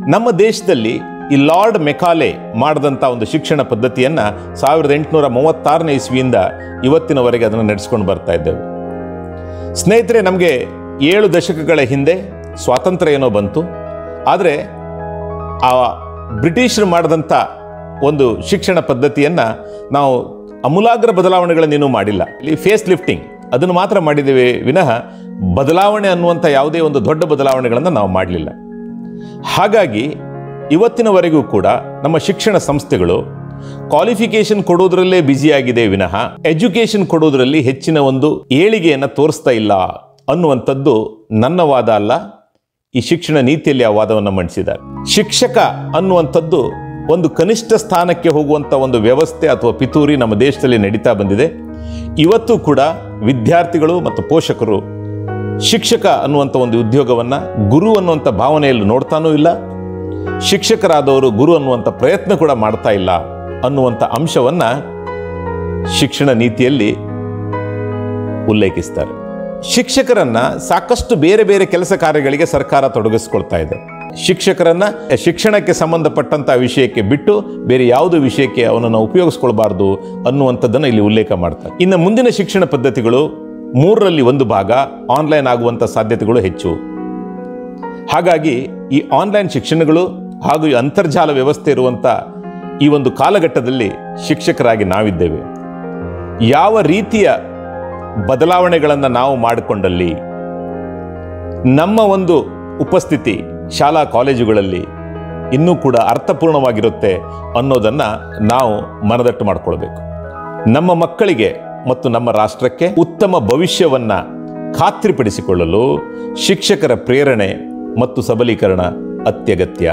ನಮ್ಮ ದೇಶದಲ್ಲಿ ಈ ಲಾರ್ಡ್ ಮೆಕಾಲೆ ಮಾಡಿದಂಥ ಒಂದು ಶಿಕ್ಷಣ ಪದ್ಧತಿಯನ್ನು ಸಾವಿರದ ಎಂಟುನೂರ ಮೂವತ್ತಾರನೇ ಇಸ್ವಿಯಿಂದ ಇವತ್ತಿನವರೆಗೆ ಅದನ್ನು ನಡೆಸ್ಕೊಂಡು ಬರ್ತಾ ಇದ್ದೇವೆ ಸ್ನೇಹಿತರೆ ನಮಗೆ ಏಳು ದಶಕಗಳ ಹಿಂದೆ ಸ್ವಾತಂತ್ರ್ಯ ಏನೋ ಬಂತು ಆದರೆ ಆ ಬ್ರಿಟಿಷರು ಮಾಡಿದಂಥ ಒಂದು ಶಿಕ್ಷಣ ಪದ್ಧತಿಯನ್ನು ನಾವು ಅಮೂಲಾಗ್ರ ಬದಲಾವಣೆಗಳನ್ನೇನೂ ಮಾಡಿಲ್ಲ ಇಲ್ಲಿ ಫೇಸ್ ಲಿಫ್ಟಿಂಗ್ ಅದನ್ನು ಮಾತ್ರ ಮಾಡಿದ್ದೇವೆ ವಿನಃ ಬದಲಾವಣೆ ಅನ್ನುವಂಥ ಯಾವುದೇ ಒಂದು ದೊಡ್ಡ ಬದಲಾವಣೆಗಳನ್ನು ನಾವು ಮಾಡಲಿಲ್ಲ ಹಾಗಾಗಿ ಇವತ್ತಿನವರೆಗೂ ಕೂಡ ನಮ್ಮ ಶಿಕ್ಷಣ ಸಂಸ್ಥೆಗಳು ಕ್ವಾಲಿಫಿಕೇಶನ್ ಕೊಡೋದ್ರಲ್ಲೇ ಬ್ಯುಸಿಯಾಗಿದೆ ವಿನಃ ಎಜುಕೇಶನ್ ಕೊಡೋದ್ರಲ್ಲಿ ಹೆಚ್ಚಿನ ಒಂದು ಏಳಿಗೆಯನ್ನು ತೋರಿಸ್ತಾ ಇಲ್ಲ ಅನ್ನುವಂಥದ್ದು ನನ್ನ ವಾದ ಅಲ್ಲ ಈ ಶಿಕ್ಷಣ ನೀತಿಯಲ್ಲಿ ಆ ವಾದವನ್ನು ಮಂಡಿಸಿದ್ದಾರೆ ಶಿಕ್ಷಕ ಅನ್ನುವಂಥದ್ದು ಒಂದು ಕನಿಷ್ಠ ಸ್ಥಾನಕ್ಕೆ ಹೋಗುವಂಥ ಒಂದು ವ್ಯವಸ್ಥೆ ಅಥವಾ ಪಿತೂರಿ ನಮ್ಮ ದೇಶದಲ್ಲಿ ನಡೀತಾ ಬಂದಿದೆ ಇವತ್ತು ಕೂಡ ವಿದ್ಯಾರ್ಥಿಗಳು ಮತ್ತು ಪೋಷಕರು ಶಿಕ್ಷಕ ಅನ್ನುವಂಥ ಒಂದು ಉದ್ಯೋಗವನ್ನು ಗುರು ಅನ್ನುವಂಥ ಭಾವನೆಯಲ್ಲಿ ನೋಡ್ತಾನೂ ಇಲ್ಲ ಶಿಕ್ಷಕರಾದವರು ಗುರು ಅನ್ನುವಂಥ ಪ್ರಯತ್ನ ಕೂಡ ಮಾಡ್ತಾ ಇಲ್ಲ ಅನ್ನುವಂಥ ಅಂಶವನ್ನ ಶಿಕ್ಷಣ ನೀತಿಯಲ್ಲಿ ಉಲ್ಲೇಖಿಸ್ತಾರೆ ಶಿಕ್ಷಕರನ್ನ ಸಾಕಷ್ಟು ಬೇರೆ ಬೇರೆ ಕೆಲಸ ಕಾರ್ಯಗಳಿಗೆ ಸರ್ಕಾರ ತೊಡಗಿಸ್ಕೊಳ್ತಾ ಇದೆ ಶಿಕ್ಷಕರನ್ನ ಶಿಕ್ಷಣಕ್ಕೆ ಸಂಬಂಧಪಟ್ಟಂತ ವಿಷಯಕ್ಕೆ ಬಿಟ್ಟು ಬೇರೆ ಯಾವುದೇ ವಿಷಯಕ್ಕೆ ಅವನನ್ನು ಉಪಯೋಗಿಸ್ಕೊಳ್ಬಾರ್ದು ಅನ್ನುವಂಥದ್ದನ್ನು ಇಲ್ಲಿ ಉಲ್ಲೇಖ ಮಾಡ್ತಾರೆ ಇನ್ನು ಮುಂದಿನ ಶಿಕ್ಷಣ ಪದ್ಧತಿಗಳು ಮೂರರಲ್ಲಿ ಒಂದು ಭಾಗ ಆನ್ಲೈನ್ ಆಗುವಂಥ ಸಾಧ್ಯತೆಗಳು ಹೆಚ್ಚು ಹಾಗಾಗಿ ಈ ಆನ್ಲೈನ್ ಶಿಕ್ಷಣಗಳು ಹಾಗೂ ಈ ಅಂತರ್ಜಾಲ ವ್ಯವಸ್ಥೆ ಇರುವಂಥ ಈ ಒಂದು ಕಾಲಘಟ್ಟದಲ್ಲಿ ಶಿಕ್ಷಕರಾಗಿ ನಾವಿದ್ದೇವೆ ಯಾವ ರೀತಿಯ ಬದಲಾವಣೆಗಳನ್ನು ನಾವು ಮಾಡಿಕೊಂಡಲ್ಲಿ ನಮ್ಮ ಒಂದು ಉಪಸ್ಥಿತಿ ಶಾಲಾ ಕಾಲೇಜುಗಳಲ್ಲಿ ಇನ್ನೂ ಕೂಡ ಅರ್ಥಪೂರ್ಣವಾಗಿರುತ್ತೆ ಅನ್ನೋದನ್ನು ನಾವು ಮನದಟ್ಟು ಮಾಡಿಕೊಳ್ಬೇಕು ನಮ್ಮ ಮಕ್ಕಳಿಗೆ ಮತ್ತು ನಮ್ಮ ರಾಷ್ಟ್ರಕ್ಕೆ ಉತ್ತಮ ಭವಿಷ್ಯವನ್ನ ಖಾತ್ರಿಪಡಿಸಿಕೊಳ್ಳಲು ಶಿಕ್ಷಕರ ಪ್ರೇರಣೆ ಮತ್ತು ಸಬಲೀಕರಣ ಅತ್ಯಗತ್ಯ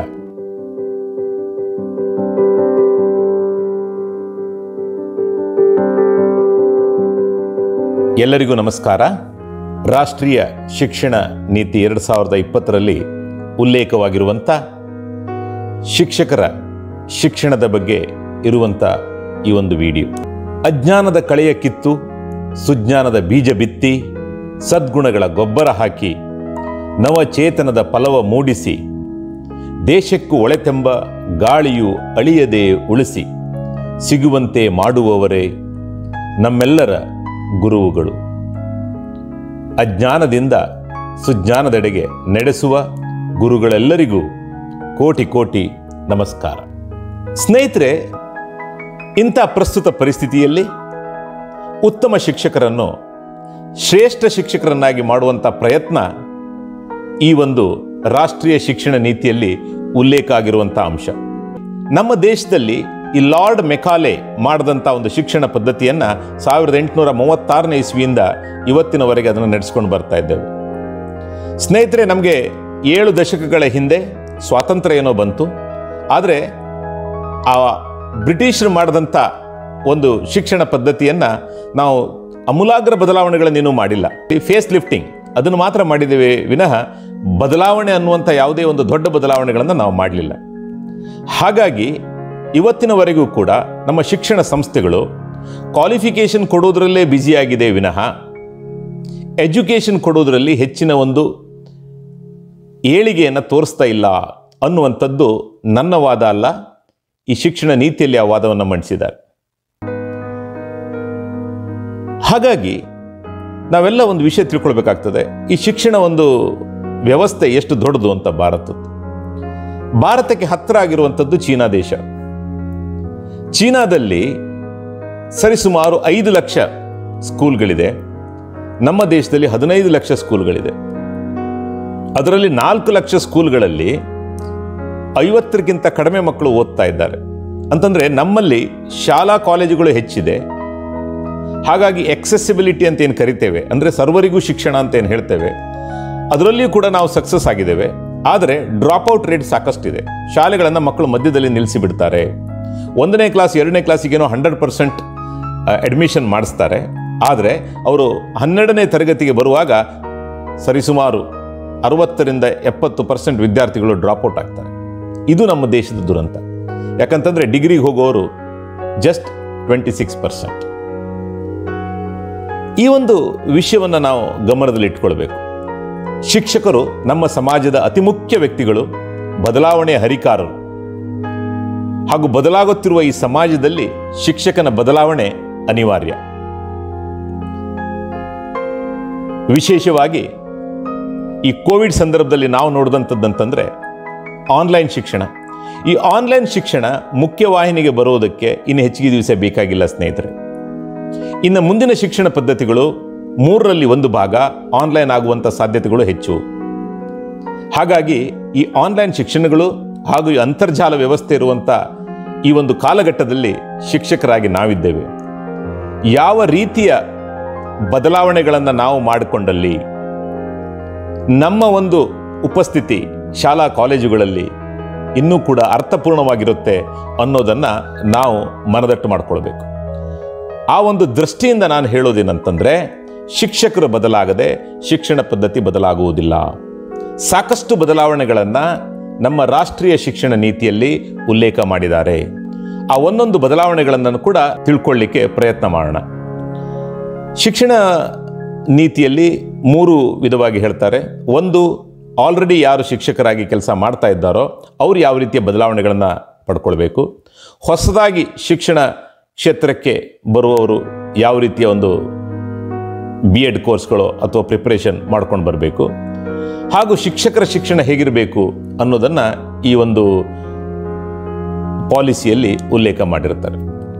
ಎಲ್ಲರಿಗೂ ನಮಸ್ಕಾರ ರಾಷ್ಟ್ರೀಯ ಶಿಕ್ಷಣ ನೀತಿ ಎರಡು ಸಾವಿರದ ಇಪ್ಪತ್ತರಲ್ಲಿ ಉಲ್ಲೇಖವಾಗಿರುವಂಥ ಶಿಕ್ಷಕರ ಶಿಕ್ಷಣದ ಬಗ್ಗೆ ಇರುವಂಥ ಈ ಒಂದು ವಿಡಿಯೋ ಅಜ್ಞಾನದ ಕಳೆಯ ಕಿತ್ತು ಸುಜ್ಞಾನದ ಬೀಜ ಬಿತ್ತಿ ಸದ್ಗುಣಗಳ ಗೊಬ್ಬರ ಹಾಕಿ ನವಚೇತನದ ಫಲವ ಮೂಡಿಸಿ ದೇಶಕ್ಕೂ ಒಳೆತೆಂಬ ಗಾಳಿಯು ಅಳಿಯದೆ ಉಳಿಸಿ ಸಿಗುವಂತೆ ಮಾಡುವವರೇ ನಮ್ಮೆಲ್ಲರ ಗುರುವುಗಳು ಅಜ್ಞಾನದಿಂದ ಸುಜ್ಞಾನದೆಡೆಗೆ ನಡೆಸುವ ಗುರುಗಳೆಲ್ಲರಿಗೂ ಕೋಟಿ ಕೋಟಿ ನಮಸ್ಕಾರ ಸ್ನೇಹಿತರೆ ಇಂಥ ಪ್ರಸ್ತುತ ಪರಿಸ್ಥಿತಿಯಲ್ಲಿ ಉತ್ತಮ ಶಿಕ್ಷಕರನ್ನು ಶ್ರೇಷ್ಠ ಶಿಕ್ಷಕರನ್ನಾಗಿ ಮಾಡುವಂಥ ಪ್ರಯತ್ನ ಈ ಒಂದು ರಾಷ್ಟ್ರೀಯ ಶಿಕ್ಷಣ ನೀತಿಯಲ್ಲಿ ಉಲ್ಲೇಖ ಆಗಿರುವಂಥ ಅಂಶ ನಮ್ಮ ದೇಶದಲ್ಲಿ ಈ ಲಾರ್ಡ್ ಮೆಕಾಲೆ ಮಾಡಿದಂಥ ಒಂದು ಶಿಕ್ಷಣ ಪದ್ಧತಿಯನ್ನು ಸಾವಿರದ ಎಂಟುನೂರ ಮೂವತ್ತಾರನೇ ಇಸ್ವಿಯಿಂದ ಇವತ್ತಿನವರೆಗೆ ಅದನ್ನು ನಡೆಸ್ಕೊಂಡು ಬರ್ತಾ ಇದ್ದೇವೆ ಸ್ನೇಹಿತರೆ ನಮಗೆ ಏಳು ದಶಕಗಳ ಹಿಂದೆ ಸ್ವಾತಂತ್ರ್ಯ ಏನೋ ಬಂತು ಆದರೆ ಆ ಬ್ರಿಟಿಷರು ಮಾಡಿದಂಥ ಒಂದು ಶಿಕ್ಷಣ ಪದ್ಧತಿಯನ್ನು ನಾವು ಅಮೂಲಾಗ್ರ ಬದಲಾವಣೆಗಳನ್ನೇನೂ ಮಾಡಿಲ್ಲ ಈ ಫೇಸ್ ಲಿಫ್ಟಿಂಗ್ ಅದನ್ನು ಮಾತ್ರ ಮಾಡಿದ್ದೇವೆ ವಿನಃ ಬದಲಾವಣೆ ಅನ್ನುವಂಥ ಯಾವುದೇ ಒಂದು ದೊಡ್ಡ ಬದಲಾವಣೆಗಳನ್ನು ನಾವು ಮಾಡಲಿಲ್ಲ ಹಾಗಾಗಿ ಇವತ್ತಿನವರೆಗೂ ಕೂಡ ನಮ್ಮ ಶಿಕ್ಷಣ ಸಂಸ್ಥೆಗಳು ಕ್ವಾಲಿಫಿಕೇಶನ್ ಕೊಡೋದ್ರಲ್ಲೇ ಬ್ಯುಸಿಯಾಗಿದೆ ವಿನಃ ಎಜುಕೇಷನ್ ಕೊಡೋದ್ರಲ್ಲಿ ಹೆಚ್ಚಿನ ಒಂದು ಏಳಿಗೆಯನ್ನು ತೋರಿಸ್ತಾ ಇಲ್ಲ ಅನ್ನುವಂಥದ್ದು ನನ್ನ ವಾದ ಅಲ್ಲ ಈ ಶಿಕ್ಷಣ ನೀತಿಯಲ್ಲಿ ಆ ವಾದವನ್ನು ಮಂಡಿಸಿದ್ದಾರೆ ಹಾಗಾಗಿ ನಾವೆಲ್ಲ ಒಂದು ವಿಷಯ ತಿಳ್ಕೊಳ್ಬೇಕಾಗ್ತದೆ ಈ ಶಿಕ್ಷಣ ಒಂದು ವ್ಯವಸ್ಥೆ ಎಷ್ಟು ದೊಡ್ಡದು ಅಂತ ಭಾರತದ್ದು ಭಾರತಕ್ಕೆ ಹತ್ತಿರ ಆಗಿರುವಂಥದ್ದು ಚೀನಾ ದೇಶ ಚೀನಾದಲ್ಲಿ ಸರಿಸುಮಾರು ಐದು ಲಕ್ಷ ಸ್ಕೂಲ್ಗಳಿದೆ ನಮ್ಮ ದೇಶದಲ್ಲಿ ಹದಿನೈದು ಲಕ್ಷ ಸ್ಕೂಲ್ಗಳಿದೆ ಅದರಲ್ಲಿ ನಾಲ್ಕು ಲಕ್ಷ ಸ್ಕೂಲ್ಗಳಲ್ಲಿ ಐವತ್ತರಿಗಿಂತ ಕಡಿಮೆ ಮಕ್ಕಳು ಓದ್ತಾ ಇದ್ದಾರೆ ಅಂತಂದ್ರೆ ನಮ್ಮಲ್ಲಿ ಶಾಲಾ ಕಾಲೇಜುಗಳು ಹೆಚ್ಚಿದೆ ಹಾಗಾಗಿ ಎಕ್ಸೆಸಿಬಿಲಿಟಿ ಅಂತ ಏನು ಕರಿತೇವೆ ಅಂದರೆ ಸರ್ವರಿಗೂ ಶಿಕ್ಷಣ ಅಂತ ಏನು ಹೇಳ್ತೇವೆ ಅದರಲ್ಲಿಯೂ ಕೂಡ ನಾವು ಸಕ್ಸಸ್ ಆಗಿದ್ದೇವೆ ಆದರೆ ಡ್ರಾಪ್ ಔಟ್ ರೇಟ್ ಸಾಕಷ್ಟಿದೆ ಶಾಲೆಗಳನ್ನು ಮಕ್ಕಳು ಮಧ್ಯದಲ್ಲಿ ನಿಲ್ಲಿಸಿ ಬಿಡ್ತಾರೆ ಒಂದನೇ ಕ್ಲಾಸ್ ಎರಡನೇ ಕ್ಲಾಸಿಗೇನೋ ಹಂಡ್ರೆಡ್ ಪರ್ಸೆಂಟ್ ಅಡ್ಮಿಷನ್ ಮಾಡಿಸ್ತಾರೆ ಆದರೆ ಅವರು ಹನ್ನೆರಡನೇ ತರಗತಿಗೆ ಬರುವಾಗ ಸರಿಸುಮಾರು ಅರವತ್ತರಿಂದ ಎಪ್ಪತ್ತು ಪರ್ಸೆಂಟ್ ವಿದ್ಯಾರ್ಥಿಗಳು ಡ್ರಾಪ್ ಔಟ್ ಆಗ್ತಾರೆ ಇದು ನಮ್ಮ ದೇಶದ ದುರಂತ ಯಾಕಂತಂದ್ರೆ ಡಿಗ್ರಿಗೆ ಹೋಗೋರು ಜಸ್ಟ್ ಟ್ವೆಂಟಿ ಸಿಕ್ಸ್ ಪರ್ಸೆಂಟ್ ಈ ಒಂದು ವಿಷಯವನ್ನು ನಾವು ಗಮನದಲ್ಲಿ ಇಟ್ಕೊಳ್ಬೇಕು ಶಿಕ್ಷಕರು ನಮ್ಮ ಸಮಾಜದ ಅತಿ ಮುಖ್ಯ ವ್ಯಕ್ತಿಗಳು ಬದಲಾವಣೆಯ ಹರಿಕಾರರು ಹಾಗೂ ಬದಲಾಗುತ್ತಿರುವ ಈ ಸಮಾಜದಲ್ಲಿ ಶಿಕ್ಷಕನ ಬದಲಾವಣೆ ಅನಿವಾರ್ಯ ವಿಶೇಷವಾಗಿ ಈ ಕೋವಿಡ್ ಸಂದರ್ಭದಲ್ಲಿ ನಾವು ನೋಡಿದಂಥದ್ದಂತಂದ್ರೆ ಆನ್ಲೈನ್ ಶಿಕ್ಷಣ ಈ ಆನ್ಲೈನ್ ಶಿಕ್ಷಣ ಮುಖ್ಯವಾಹಿನಿಗೆ ಬರೋದಕ್ಕೆ ಇನ್ನು ಹೆಚ್ಚಿಗೆ ದಿವಸ ಬೇಕಾಗಿಲ್ಲ ಸ್ನೇಹಿತರೆ ಇನ್ನು ಮುಂದಿನ ಶಿಕ್ಷಣ ಪದ್ಧತಿಗಳು ಮೂರರಲ್ಲಿ ಒಂದು ಭಾಗ ಆನ್ಲೈನ್ ಆಗುವಂಥ ಸಾಧ್ಯತೆಗಳು ಹೆಚ್ಚು ಹಾಗಾಗಿ ಈ ಆನ್ಲೈನ್ ಶಿಕ್ಷಣಗಳು ಹಾಗೂ ಈ ಅಂತರ್ಜಾಲ ವ್ಯವಸ್ಥೆ ಇರುವಂಥ ಈ ಒಂದು ಕಾಲಘಟ್ಟದಲ್ಲಿ ಶಿಕ್ಷಕರಾಗಿ ನಾವಿದ್ದೇವೆ ಯಾವ ರೀತಿಯ ಬದಲಾವಣೆಗಳನ್ನು ನಾವು ಮಾಡಿಕೊಂಡಲ್ಲಿ ನಮ್ಮ ಒಂದು ಉಪಸ್ಥಿತಿ ಶಾಲಾ ಕಾಲೇಜುಗಳಲ್ಲಿ ಇನ್ನೂ ಕೂಡ ಅರ್ಥಪೂರ್ಣವಾಗಿರುತ್ತೆ ಅನ್ನೋದನ್ನು ನಾವು ಮನದಟ್ಟು ಮಾಡಿಕೊಳ್ಬೇಕು ಆ ಒಂದು ದೃಷ್ಟಿಯಿಂದ ನಾನು ಹೇಳೋದೇನಂತಂದರೆ ಶಿಕ್ಷಕರು ಬದಲಾಗದೆ ಶಿಕ್ಷಣ ಪದ್ಧತಿ ಬದಲಾಗುವುದಿಲ್ಲ ಸಾಕಷ್ಟು ಬದಲಾವಣೆಗಳನ್ನು ನಮ್ಮ ರಾಷ್ಟ್ರೀಯ ಶಿಕ್ಷಣ ನೀತಿಯಲ್ಲಿ ಉಲ್ಲೇಖ ಮಾಡಿದ್ದಾರೆ ಆ ಒಂದೊಂದು ಬದಲಾವಣೆಗಳನ್ನು ಕೂಡ ತಿಳ್ಕೊಳ್ಳಿಕ್ಕೆ ಪ್ರಯತ್ನ ಮಾಡೋಣ ಶಿಕ್ಷಣ ನೀತಿಯಲ್ಲಿ ಮೂರು ವಿಧವಾಗಿ ಹೇಳ್ತಾರೆ ಒಂದು ಆಲ್ರೆಡಿ ಯಾರು ಶಿಕ್ಷಕರಾಗಿ ಕೆಲಸ ಮಾಡ್ತಾ ಇದ್ದಾರೋ ಅವರು ಯಾವ ರೀತಿಯ ಬದಲಾವಣೆಗಳನ್ನು ಪಡ್ಕೊಳ್ಬೇಕು ಹೊಸದಾಗಿ ಶಿಕ್ಷಣ ಕ್ಷೇತ್ರಕ್ಕೆ ಬರುವವರು ಯಾವ ರೀತಿಯ ಒಂದು ಬಿ ಎಡ್ ಕೋರ್ಸ್ಗಳು ಅಥವಾ ಪ್ರಿಪ್ರೇಷನ್ ಮಾಡ್ಕೊಂಡು ಬರಬೇಕು ಹಾಗೂ ಶಿಕ್ಷಕರ ಶಿಕ್ಷಣ ಹೇಗಿರಬೇಕು ಅನ್ನೋದನ್ನು ಈ ಒಂದು ಪಾಲಿಸಿಯಲ್ಲಿ ಉಲ್ಲೇಖ ಮಾಡಿರ್ತಾರೆ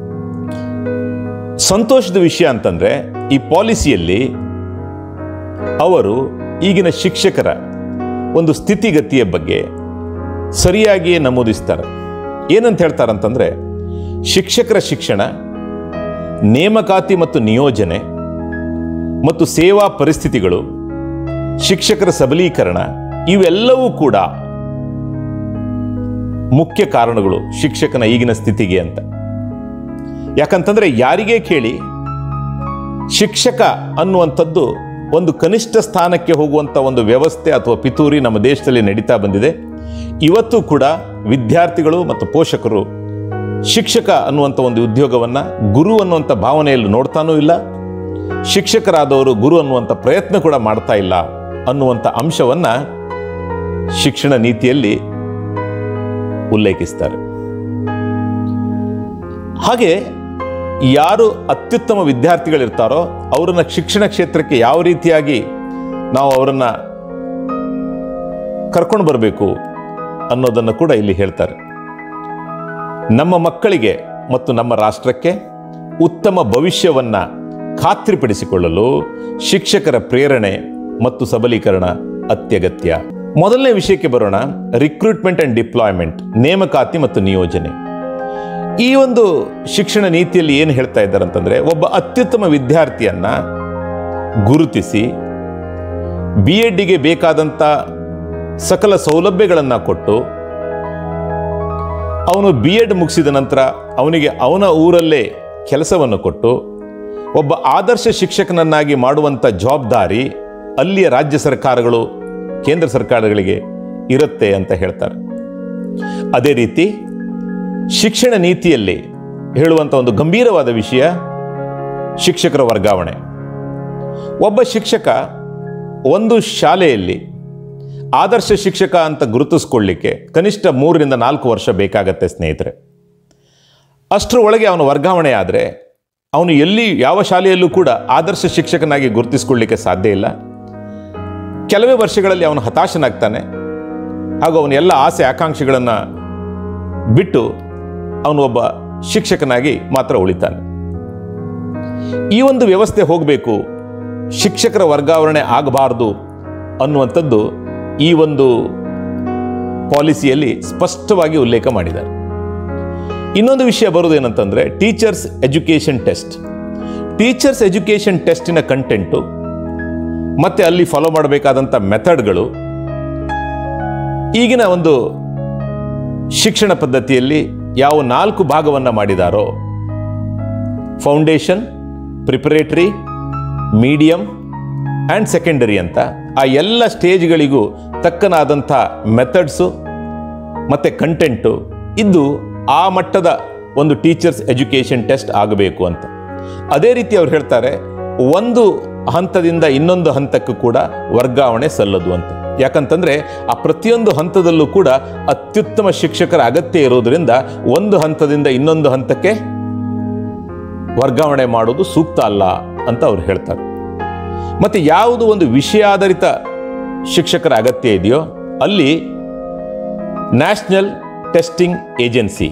ಸಂತೋಷದ ವಿಷಯ ಅಂತಂದ್ರೆ ಈ ಪಾಲಿಸಿಯಲ್ಲಿ ಅವರು ಈಗಿನ ಶಿಕ್ಷಕರ ಒಂದು ಸ್ಥಿತಿಗತಿಯ ಬಗ್ಗೆ ಸರಿಯಾಗಿಯೇ ನಮೂದಿಸ್ತಾರೆ ಏನಂತ ಹೇಳ್ತಾರಂತಂದ್ರೆ ಶಿಕ್ಷಕರ ಶಿಕ್ಷಣ ನೇಮಕಾತಿ ಮತ್ತು ನಿಯೋಜನೆ ಮತ್ತು ಸೇವಾ ಪರಿಸ್ಥಿತಿಗಳು ಶಿಕ್ಷಕರ ಸಬಲೀಕರಣ ಇವೆಲ್ಲವೂ ಕೂಡ ಮುಖ್ಯ ಕಾರಣಗಳು ಶಿಕ್ಷಕನ ಈಗಿನ ಸ್ಥಿತಿಗೆ ಅಂತ ಯಾಕಂತಂದ್ರೆ ಯಾರಿಗೇ ಕೇಳಿ ಶಿಕ್ಷಕ ಅನ್ನುವಂಥದ್ದು ಒಂದು ಕನಿಷ್ಠ ಸ್ಥಾನಕ್ಕೆ ಹೋಗುವಂಥ ಒಂದು ವ್ಯವಸ್ಥೆ ಅಥವಾ ಪಿತೂರಿ ನಮ್ಮ ದೇಶದಲ್ಲಿ ನಡೀತಾ ಬಂದಿದೆ ಇವತ್ತು ಕೂಡ ವಿದ್ಯಾರ್ಥಿಗಳು ಮತ್ತು ಪೋಷಕರು ಶಿಕ್ಷಕ ಅನ್ನುವಂಥ ಒಂದು ಉದ್ಯೋಗವನ್ನು ಗುರು ಅನ್ನುವಂಥ ಭಾವನೆಯಲ್ಲಿ ನೋಡ್ತಾನೂ ಇಲ್ಲ ಶಿಕ್ಷಕರಾದವರು ಗುರು ಅನ್ನುವಂಥ ಪ್ರಯತ್ನ ಕೂಡ ಮಾಡ್ತಾ ಇಲ್ಲ ಅನ್ನುವಂಥ ಅಂಶವನ್ನ ಶಿಕ್ಷಣ ನೀತಿಯಲ್ಲಿ ಉಲ್ಲೇಖಿಸ್ತಾರೆ ಹಾಗೆ ಯಾರು ಅತ್ಯುತ್ತಮ ವಿದ್ಯಾರ್ಥಿಗಳಿರ್ತಾರೋ ಅವರನ್ನ ಶಿಕ್ಷಣ ಕ್ಷೇತ್ರಕ್ಕೆ ಯಾವ ರೀತಿಯಾಗಿ ನಾವು ಅವರನ್ನ ಕರ್ಕೊಂಡು ಬರಬೇಕು ಅನ್ನೋದನ್ನು ಕೂಡ ಇಲ್ಲಿ ಹೇಳ್ತಾರೆ ನಮ್ಮ ಮಕ್ಕಳಿಗೆ ಮತ್ತು ನಮ್ಮ ರಾಷ್ಟ್ರಕ್ಕೆ ಉತ್ತಮ ಭವಿಷ್ಯವನ್ನ ಖಾತ್ರಿಪಡಿಸಿಕೊಳ್ಳಲು ಶಿಕ್ಷಕರ ಪ್ರೇರಣೆ ಮತ್ತು ಸಬಲೀಕರಣ ಅತ್ಯಗತ್ಯ ಮೊದಲನೇ ವಿಷಯಕ್ಕೆ ಬರೋಣ ರಿಕ್ರೂಟ್ಮೆಂಟ್ ಅಂಡ್ ಡಿಪ್ಲಾಯ್ಮೆಂಟ್ ನೇಮಕಾತಿ ಮತ್ತು ನಿಯೋಜನೆ ಈ ಒಂದು ಶಿಕ್ಷಣ ನೀತಿಯಲ್ಲಿ ಏನು ಹೇಳ್ತಾ ಇದ್ದಾರೆ ಅಂತಂದ್ರೆ ಒಬ್ಬ ಅತ್ಯುತ್ತಮ ವಿದ್ಯಾರ್ಥಿಯನ್ನ ಗುರುತಿಸಿ ಬಿ ಎಡ್ಗೆ ಬೇಕಾದಂಥ ಸಕಲ ಸೌಲಭ್ಯಗಳನ್ನು ಕೊಟ್ಟು ಅವನು ಬಿ ಎಡ್ ಮುಗಿಸಿದ ನಂತರ ಅವನಿಗೆ ಅವನ ಊರಲ್ಲೇ ಕೆಲಸವನ್ನು ಕೊಟ್ಟು ಒಬ್ಬ ಆದರ್ಶ ಶಿಕ್ಷಕನನ್ನಾಗಿ ಮಾಡುವಂಥ ಜವಾಬ್ದಾರಿ ಅಲ್ಲಿಯ ರಾಜ್ಯ ಸರ್ಕಾರಗಳು ಕೇಂದ್ರ ಸರ್ಕಾರಗಳಿಗೆ ಇರುತ್ತೆ ಅಂತ ಹೇಳ್ತಾರೆ ಅದೇ ರೀತಿ ಶಿಕ್ಷಣ ನೀತಿಯಲ್ಲಿ ಹೇಳುವಂಥ ಒಂದು ಗಂಭೀರವಾದ ವಿಷಯ ಶಿಕ್ಷಕರ ವರ್ಗಾವಣೆ ಒಬ್ಬ ಶಿಕ್ಷಕ ಒಂದು ಶಾಲೆಯಲ್ಲಿ ಆದರ್ಶ ಶಿಕ್ಷಕ ಅಂತ ಗುರುತಿಸ್ಕೊಳ್ಳಿಕ್ಕೆ ಕನಿಷ್ಠ ಮೂರರಿಂದ ನಾಲ್ಕು ವರ್ಷ ಬೇಕಾಗತ್ತೆ ಸ್ನೇಹಿತರೆ ಅಷ್ಟರ ಒಳಗೆ ಅವನು ವರ್ಗಾವಣೆ ಆದರೆ ಅವನು ಎಲ್ಲಿ ಯಾವ ಶಾಲೆಯಲ್ಲೂ ಕೂಡ ಆದರ್ಶ ಶಿಕ್ಷಕನಾಗಿ ಗುರುತಿಸ್ಕೊಳ್ಳಿಕ್ಕೆ ಸಾಧ್ಯ ಇಲ್ಲ ಕೆಲವೇ ವರ್ಷಗಳಲ್ಲಿ ಅವನು ಹತಾಶನಾಗ್ತಾನೆ ಹಾಗೂ ಅವನ ಎಲ್ಲ ಆಸೆ ಆಕಾಂಕ್ಷೆಗಳನ್ನು ಬಿಟ್ಟು ಅವನು ಒಬ್ಬ ಶಿಕ್ಷಕನಾಗಿ ಮಾತ್ರ ಉಳಿತಾನೆ ಈ ಒಂದು ವ್ಯವಸ್ಥೆ ಹೋಗಬೇಕು ಶಿಕ್ಷಕರ ವರ್ಗಾವಣೆ ಆಗಬಾರ್ದು ಅನ್ನುವಂಥದ್ದು ಈ ಒಂದು ಪಾಲಿಸಿಯಲ್ಲಿ ಸ್ಪಷ್ಟವಾಗಿ ಉಲ್ಲೇಖ ಮಾಡಿದ್ದಾರೆ ಇನ್ನೊಂದು ವಿಷಯ ಬರೋದೇನಂತಂದ್ರೆ teachers education test teachers education ಟೆಸ್ಟಿನ ಕಂಟೆಂಟು ಮತ್ತೆ ಅಲ್ಲಿ ಫಾಲೋ ಮಾಡಬೇಕಾದಂಥ ಮೆಥಡ್ಗಳು ಈಗಿನ ಒಂದು ಶಿಕ್ಷಣ ಪದ್ಧತಿಯಲ್ಲಿ ಯಾವ ನಾಲ್ಕು ಭಾಗವನ್ನು ಮಾಡಿದಾರೋ foundation preparatory medium and secondary ಅಂತ ಆ ಎಲ್ಲ ಸ್ಟೇಜ್ಗಳಿಗೂ ತಕ್ಕನಾದಂಥ ಮೆಥಡ್ಸು ಮತ್ತು ಕಂಟೆಂಟು ಇದ್ದು ಆ ಮಟ್ಟದ ಒಂದು ಟೀಚರ್ಸ್ ಎಜುಕೇಷನ್ ಟೆಸ್ಟ್ ಆಗಬೇಕು ಅಂತ ಅದೇ ರೀತಿ ಅವ್ರು ಹೇಳ್ತಾರೆ ಒಂದು ಹಂತದಿಂದ ಇನ್ನೊಂದು ಹಂತಕ್ಕೂ ಕೂಡ ವರ್ಗಾವಣೆ ಸಲ್ಲದು ಅಂತ ಯಾಕಂತಂದ್ರೆ ಆ ಪ್ರತಿಯೊಂದು ಹಂತದಲ್ಲೂ ಕೂಡ ಅತ್ಯುತ್ತಮ ಶಿಕ್ಷಕರ ಅಗತ್ಯ ಇರೋದ್ರಿಂದ ಒಂದು ಹಂತದಿಂದ ಇನ್ನೊಂದು ಹಂತಕ್ಕೆ ವರ್ಗಾವಣೆ ಮಾಡೋದು ಸೂಕ್ತ ಅಲ್ಲ ಅಂತ ಅವ್ರು ಹೇಳ್ತಾರೆ ಮತ್ತೆ ಯಾವುದು ಒಂದು ವಿಷಯಾಧಾರಿತ ಶಿಕ್ಷಕರ ಅಗತ್ಯ ಇದೆಯೋ ಅಲ್ಲಿ ನ್ಯಾಷನಲ್ ಟೆಸ್ಟಿಂಗ್ ಏಜೆನ್ಸಿ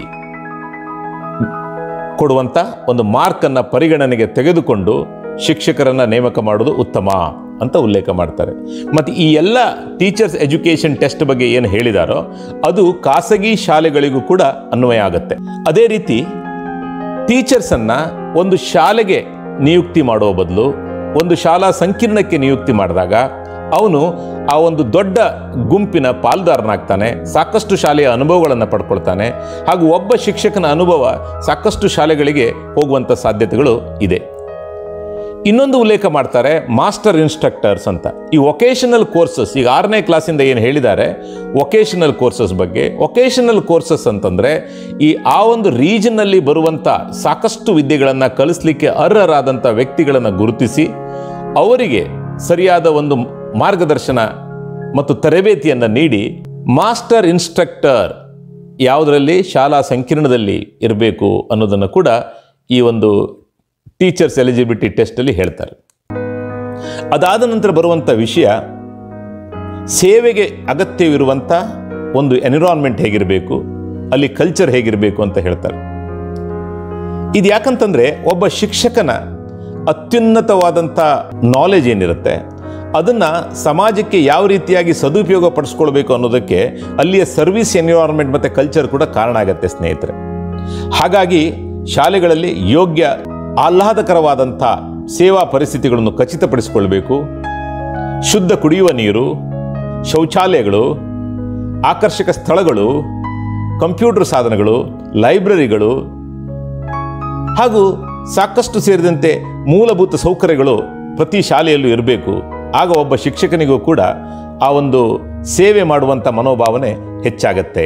ಕೊಡುವಂತ ಒಂದು ಮಾರ್ಕ್ ಅನ್ನ ಪರಿಗಣನೆಗೆ ತೆಗೆದುಕೊಂಡು ಶಿಕ್ಷಕರನ್ನ ನೇಮಕ ಮಾಡೋದು ಉತ್ತಮ ಅಂತ ಉಲ್ಲೇಖ ಮಾಡ್ತಾರೆ ಮತ್ತು ಈ ಎಲ್ಲ ಟೀಚರ್ಸ್ ಎಜುಕೇಷನ್ ಟೆಸ್ಟ್ ಬಗ್ಗೆ ಏನು ಹೇಳಿದಾರೋ ಅದು ಖಾಸಗಿ ಶಾಲೆಗಳಿಗೂ ಕೂಡ ಅನ್ವಯ ಆಗುತ್ತೆ ಅದೇ ರೀತಿ ಟೀಚರ್ಸ್ ಅನ್ನ ಒಂದು ಶಾಲೆಗೆ ನಿಯುಕ್ತಿ ಮಾಡುವ ಬದಲು ಒಂದು ಶಾಲಾ ಸಂಕೀರ್ಣಕ್ಕೆ ನಿಯುಕ್ತಿ ಮಾಡಿದಾಗ ಅವನು ಆ ಒಂದು ದೊಡ್ಡ ಗುಂಪಿನ ಪಾಲ್ದಾರನಾಗ್ತಾನೆ ಸಾಕಷ್ಟು ಶಾಲೆಯ ಅನುಭವಗಳನ್ನು ಪಡ್ಕೊಳ್ತಾನೆ ಹಾಗೂ ಒಬ್ಬ ಶಿಕ್ಷಕನ ಅನುಭವ ಸಾಕಷ್ಟು ಶಾಲೆಗಳಿಗೆ ಹೋಗುವಂಥ ಸಾಧ್ಯತೆಗಳು ಇದೆ ಇನ್ನೊಂದು ಉಲ್ಲೇಖ ಮಾಡ್ತಾರೆ ಮಾಸ್ಟರ್ ಇನ್ಸ್ಟ್ರಕ್ಟರ್ಸ್ ಅಂತ ಈ ವೊಕೇಶನಲ್ ಕೋರ್ಸಸ್ ಈಗ ಆರನೇ ಕ್ಲಾಸಿಂದ ಏನು ಹೇಳಿದ್ದಾರೆ ವೊಕೇಶನಲ್ ಕೋರ್ಸಸ್ ಬಗ್ಗೆ ವೊಕೇಶನಲ್ ಕೋರ್ಸಸ್ ಅಂತಂದರೆ ಈ ಆ ಒಂದು ರೀಜನ್ನಲ್ಲಿ ಬರುವಂಥ ಸಾಕಷ್ಟು ವಿದ್ಯೆಗಳನ್ನು ಕಲಿಸ್ಲಿಕ್ಕೆ ಅರ್ಹರಾದಂಥ ವ್ಯಕ್ತಿಗಳನ್ನು ಗುರುತಿಸಿ ಅವರಿಗೆ ಸರಿಯಾದ ಒಂದು ಮಾರ್ಗದರ್ಶನ ಮತ್ತು ತರಬೇತಿಯನ್ನು ನೀಡಿ ಮಾಸ್ಟರ್ ಇನ್ಸ್ಟ್ರಕ್ಟರ್ ಯಾವುದರಲ್ಲಿ ಶಾಲಾ ಸಂಕೀರ್ಣದಲ್ಲಿ ಇರಬೇಕು ಅನ್ನೋದನ್ನು ಕೂಡ ಈ ಒಂದು ಟೀಚರ್ಸ್ ಎಲಿಜಿಬಿಲಿಟಿ ಟೆಸ್ಟಲ್ಲಿ ಹೇಳ್ತಾರೆ ಅದಾದ ನಂತರ ಬರುವಂಥ ವಿಷಯ ಸೇವೆಗೆ ಅಗತ್ಯವಿರುವಂಥ ಒಂದು ಎನ್ವಿರಾನ್ಮೆಂಟ್ ಹೇಗಿರಬೇಕು ಅಲ್ಲಿ ಕಲ್ಚರ್ ಹೇಗಿರಬೇಕು ಅಂತ ಹೇಳ್ತಾರೆ ಇದು ಯಾಕಂತಂದ್ರೆ ಒಬ್ಬ ಶಿಕ್ಷಕನ ಅತ್ಯುನ್ನತವಾದಂಥ ನಾಲೆಜ್ ಏನಿರುತ್ತೆ ಅದನ್ನು ಸಮಾಜಕ್ಕೆ ಯಾವ ರೀತಿಯಾಗಿ ಸದುಪಯೋಗ ಪಡಿಸ್ಕೊಳ್ಬೇಕು ಅನ್ನೋದಕ್ಕೆ ಅಲ್ಲಿಯ ಸರ್ವಿಸ್ ಎನ್ವಿರಾನ್ಮೆಂಟ್ ಮತ್ತು ಕಲ್ಚರ್ ಕೂಡ ಕಾರಣ ಆಗತ್ತೆ ಸ್ನೇಹಿತರೆ ಹಾಗಾಗಿ ಶಾಲೆಗಳಲ್ಲಿ ಯೋಗ್ಯ ಆಹ್ಲಾದಕರವಾದಂಥ ಸೇವಾ ಪರಿಸ್ಥಿತಿಗಳನ್ನು ಖಚಿತಪಡಿಸಿಕೊಳ್ಬೇಕು ಶುದ್ಧ ಕುಡಿಯುವ ನೀರು ಶೌಚಾಲಯಗಳು ಆಕರ್ಷಕ ಸ್ಥಳಗಳು ಕಂಪ್ಯೂಟರ್ ಸಾಧನಗಳು ಲೈಬ್ರರಿಗಳು ಹಾಗೂ ಸಾಕಷ್ಟು ಸೇರಿದಂತೆ ಮೂಲಭೂತ ಸೌಕರ್ಯಗಳು ಪ್ರತಿ ಶಾಲೆಯಲ್ಲೂ ಇರಬೇಕು ಆಗ ಒಬ್ಬ ಶಿಕ್ಷಕನಿಗೂ ಕೂಡ ಆ ಒಂದು ಸೇವೆ ಮಾಡುವಂಥ ಮನೋಭಾವನೆ ಹೆಚ್ಚಾಗತ್ತೆ